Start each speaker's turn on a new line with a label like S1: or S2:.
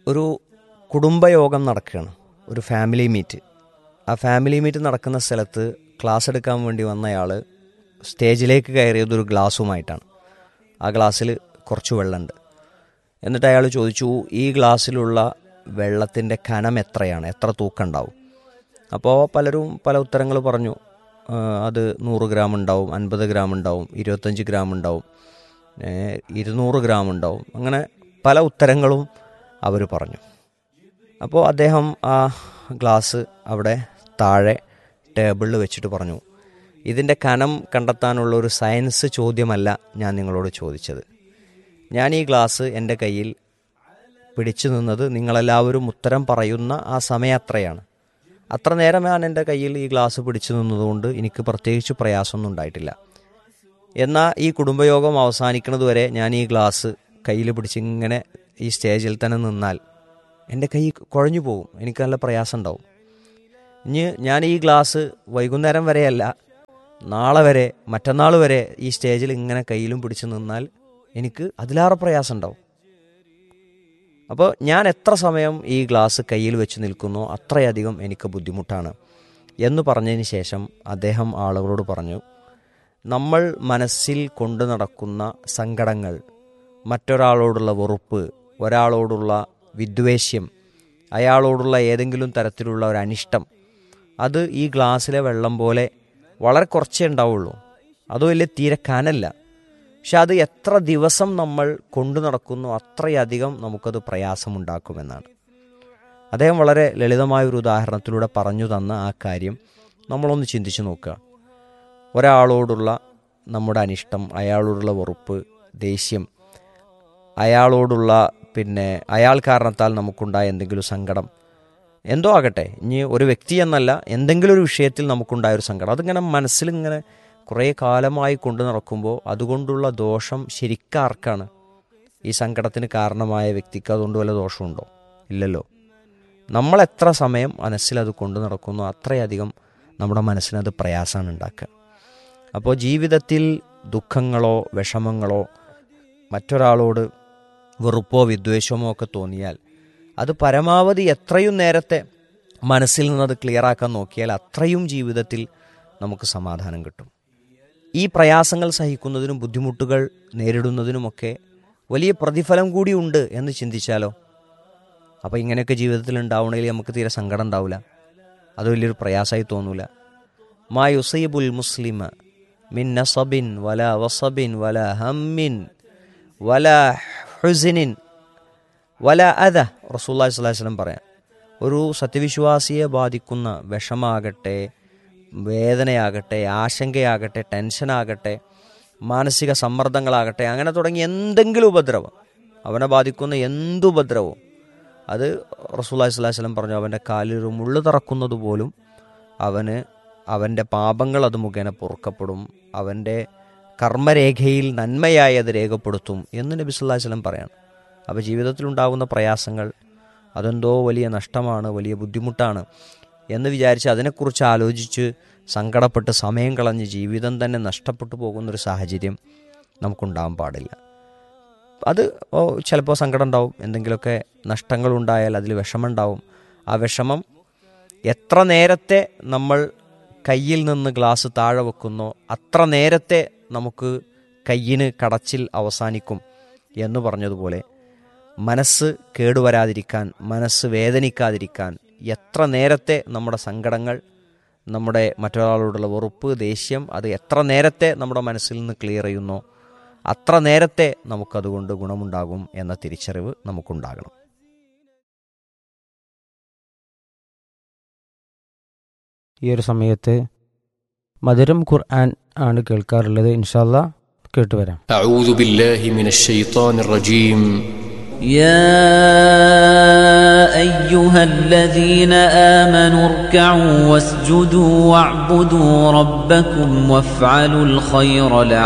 S1: ഒരു കുടുംബയോഗം നടക്കുകയാണ് ഒരു ഫാമിലി മീറ്റ് ആ ഫാമിലി മീറ്റ് നടക്കുന്ന സ്ഥലത്ത് ക്ലാസ് എടുക്കാൻ വേണ്ടി വന്നയാൾ സ്റ്റേജിലേക്ക് കയറിയത് ഒരു ഗ്ലാസ്സുമായിട്ടാണ് ആ ഗ്ലാസ്സിൽ കുറച്ച് വെള്ളമുണ്ട് എന്നിട്ട് അയാൾ ചോദിച്ചു ഈ ഗ്ലാസ്സിലുള്ള വെള്ളത്തിൻ്റെ കനം എത്രയാണ് എത്ര തൂക്കം ഉണ്ടാവും അപ്പോൾ പലരും പല ഉത്തരങ്ങൾ പറഞ്ഞു ആ, അത് നൂറ് ഗ്രാം ഉണ്ടാവും അൻപത് ഗ്രാം ഉണ്ടാവും ഇരുപത്തഞ്ച് ഗ്രാം ഉണ്ടാവും ഏ, ഇരുന്നൂറ് ഗ്രാം ഉണ്ടാവും അങ്ങനെ പല ഉത്തരങ്ങളും അവർ പറഞ്ഞു അപ്പോൾ അദ്ദേഹം ആ ഗ്ലാസ് അവിടെ താഴെ ടേബിളിൽ വെച്ചിട്ട് പറഞ്ഞു ഇതിൻ്റെ കനം കണ്ടെത്താനുള്ള ഒരു സയൻസ് ചോദ്യമല്ല ഞാൻ നിങ്ങളോട് ചോദിച്ചത് ഞാൻ ഈ ഗ്ലാസ് എൻ്റെ കയ്യിൽ പിടിച്ചു നിന്നത് നിങ്ങളെല്ലാവരും ഉത്തരം പറയുന്ന ആ സമയം അത്രയാണ് അത്ര നേരം ഞാൻ എൻ്റെ കയ്യിൽ ഈ ഗ്ലാസ് പിടിച്ചു നിന്നതുകൊണ്ട് എനിക്ക് പ്രത്യേകിച്ച് പ്രയാസമൊന്നും ഉണ്ടായിട്ടില്ല എന്നാൽ ഈ കുടുംബയോഗം അവസാനിക്കുന്നത് വരെ ഞാൻ ഈ ഗ്ലാസ് കയ്യിൽ പിടിച്ച് ഇങ്ങനെ ഈ സ്റ്റേജിൽ തന്നെ നിന്നാൽ എൻ്റെ കൈ കുഴഞ്ഞു പോകും എനിക്ക് നല്ല പ്രയാസം ഉണ്ടാവും ഇനി ഞാൻ ഈ ഗ്ലാസ് വൈകുന്നേരം വരെയല്ല നാളെ വരെ മറ്റന്നാൾ വരെ ഈ സ്റ്റേജിൽ ഇങ്ങനെ കയ്യിലും പിടിച്ച് നിന്നാൽ എനിക്ക് അതിലേറെ പ്രയാസം ഉണ്ടാവും അപ്പോൾ ഞാൻ എത്ര സമയം ഈ ഗ്ലാസ് കയ്യിൽ വെച്ച് നിൽക്കുന്നോ അത്രയധികം എനിക്ക് ബുദ്ധിമുട്ടാണ് എന്ന് പറഞ്ഞതിന് ശേഷം അദ്ദേഹം ആളുകളോട് പറഞ്ഞു നമ്മൾ മനസ്സിൽ കൊണ്ടു നടക്കുന്ന സങ്കടങ്ങൾ മറ്റൊരാളോടുള്ള വെറുപ്പ് ഒരാളോടുള്ള വിദ്വേഷ്യം അയാളോടുള്ള ഏതെങ്കിലും തരത്തിലുള്ള ഒരു അനിഷ്ടം അത് ഈ ഗ്ലാസ്സിലെ വെള്ളം പോലെ വളരെ കുറച്ചേ ഉണ്ടാവുള്ളൂ അത് വലിയ തീരെ കനല്ല പക്ഷെ അത് എത്ര ദിവസം നമ്മൾ കൊണ്ടു നടക്കുന്നു അത്രയധികം നമുക്കത് പ്രയാസമുണ്ടാക്കുമെന്നാണ് അദ്ദേഹം വളരെ ലളിതമായ ഒരു ഉദാഹരണത്തിലൂടെ പറഞ്ഞു തന്ന ആ കാര്യം നമ്മളൊന്ന് ചിന്തിച്ചു നോക്കുക ഒരാളോടുള്ള നമ്മുടെ അനിഷ്ടം അയാളോടുള്ള വെറുപ്പ് ദേഷ്യം അയാളോടുള്ള പിന്നെ അയാൾ കാരണത്താൽ നമുക്കുണ്ടായ എന്തെങ്കിലും സങ്കടം എന്തോ ആകട്ടെ ഇനി ഒരു വ്യക്തി എന്നല്ല എന്തെങ്കിലും ഒരു വിഷയത്തിൽ നമുക്കുണ്ടായ ഒരു സങ്കടം അതിങ്ങനെ മനസ്സിലിങ്ങനെ കുറേ കാലമായി കൊണ്ടു നടക്കുമ്പോൾ അതുകൊണ്ടുള്ള ദോഷം ശരിക്കാർക്കാണ് ഈ സങ്കടത്തിന് കാരണമായ വ്യക്തിക്ക് അതുകൊണ്ട് വല്ല ദോഷമുണ്ടോ ഇല്ലല്ലോ നമ്മൾ എത്ര സമയം മനസ്സിലത് കൊണ്ടു നടക്കുന്നു അത്രയധികം നമ്മുടെ മനസ്സിനത് പ്രയാസമാണ് ഉണ്ടാക്കുക അപ്പോൾ ജീവിതത്തിൽ ദുഃഖങ്ങളോ വിഷമങ്ങളോ മറ്റൊരാളോട് വെറുപ്പോ വിദ്വേഷമോ ഒക്കെ തോന്നിയാൽ അത് പരമാവധി എത്രയും നേരത്തെ മനസ്സിൽ നിന്നത് ക്ലിയറാക്കാൻ നോക്കിയാൽ അത്രയും ജീവിതത്തിൽ നമുക്ക് സമാധാനം കിട്ടും ഈ പ്രയാസങ്ങൾ സഹിക്കുന്നതിനും ബുദ്ധിമുട്ടുകൾ നേരിടുന്നതിനുമൊക്കെ വലിയ പ്രതിഫലം കൂടി ഉണ്ട് എന്ന് ചിന്തിച്ചാലോ അപ്പോൾ ഇങ്ങനെയൊക്കെ ജീവിതത്തിൽ ഉണ്ടാവണമെങ്കിൽ നമുക്ക് തീരെ സങ്കടം ഉണ്ടാവില്ല അത് വലിയൊരു പ്രയാസമായി തോന്നൂല മാ യുസൈബുൽ മുസ്ലിമ മിൻ നസബിൻ വല വസബിൻ വല ഹമ്മിൻ വല ഹുസിനിൻ വല അത റസൂല്ലാ സ്വലം പറയാം ഒരു സത്യവിശ്വാസിയെ ബാധിക്കുന്ന വിഷമാകട്ടെ വേദനയാകട്ടെ ആശങ്കയാകട്ടെ ടെൻഷനാകട്ടെ മാനസിക സമ്മർദ്ദങ്ങളാകട്ടെ അങ്ങനെ തുടങ്ങി എന്തെങ്കിലും ഉപദ്രവം അവനെ ബാധിക്കുന്ന എന്തുപദ്രവവും അത് റസൂല്ലാ സ്വലം പറഞ്ഞു അവൻ്റെ കാലിൽ ഒരു മുള്ളു തറക്കുന്നത് പോലും അവന് അവൻ്റെ പാപങ്ങൾ അത് മുഖേന പൊറുക്കപ്പെടും അവൻ്റെ കർമ്മരേഖയിൽ നന്മയായി അത് രേഖപ്പെടുത്തും എന്ന് നബി സല്ലാ വല്ലം പറയാണ് അപ്പോൾ ജീവിതത്തിലുണ്ടാകുന്ന പ്രയാസങ്ങൾ അതെന്തോ വലിയ നഷ്ടമാണ് വലിയ ബുദ്ധിമുട്ടാണ് എന്ന് വിചാരിച്ച് അതിനെക്കുറിച്ച് ആലോചിച്ച് സങ്കടപ്പെട്ട് സമയം കളഞ്ഞ് ജീവിതം തന്നെ നഷ്ടപ്പെട്ടു പോകുന്നൊരു സാഹചര്യം നമുക്കുണ്ടാകാൻ പാടില്ല അത് ഓ ചിലപ്പോൾ സങ്കടം ഉണ്ടാവും എന്തെങ്കിലുമൊക്കെ നഷ്ടങ്ങളുണ്ടായാൽ അതിൽ വിഷമമുണ്ടാവും ആ വിഷമം എത്ര നേരത്തെ നമ്മൾ കയ്യിൽ നിന്ന് ഗ്ലാസ് താഴെ വെക്കുന്നോ അത്ര നേരത്തെ നമുക്ക് കയ്യിന് കടച്ചിൽ അവസാനിക്കും എന്ന് പറഞ്ഞതുപോലെ മനസ്സ് കേടുവരാതിരിക്കാൻ മനസ്സ് വേദനിക്കാതിരിക്കാൻ എത്ര നേരത്തെ നമ്മുടെ സങ്കടങ്ങൾ നമ്മുടെ മറ്റൊരാളോടുള്ള വെറുപ്പ് ദേഷ്യം അത് എത്ര നേരത്തെ നമ്മുടെ മനസ്സിൽ നിന്ന് ക്ലിയർ ചെയ്യുന്നോ അത്ര നേരത്തെ നമുക്കതുകൊണ്ട് ഗുണമുണ്ടാകും എന്ന തിരിച്ചറിവ് നമുക്കുണ്ടാകണം
S2: ഈ ഒരു സമയത്ത് മധുരം ഖുർആൻ ആണ് കേൾക്കാറുള്ളത് ഇൻഷാല്ല കേട്ടുവരാം
S3: أعوذ بالله من الشيطان الرجيم
S4: يا ايها الذين امنوا اركعوا واسجدوا واعبدوا ربكم وافعلوا الخير لعلكم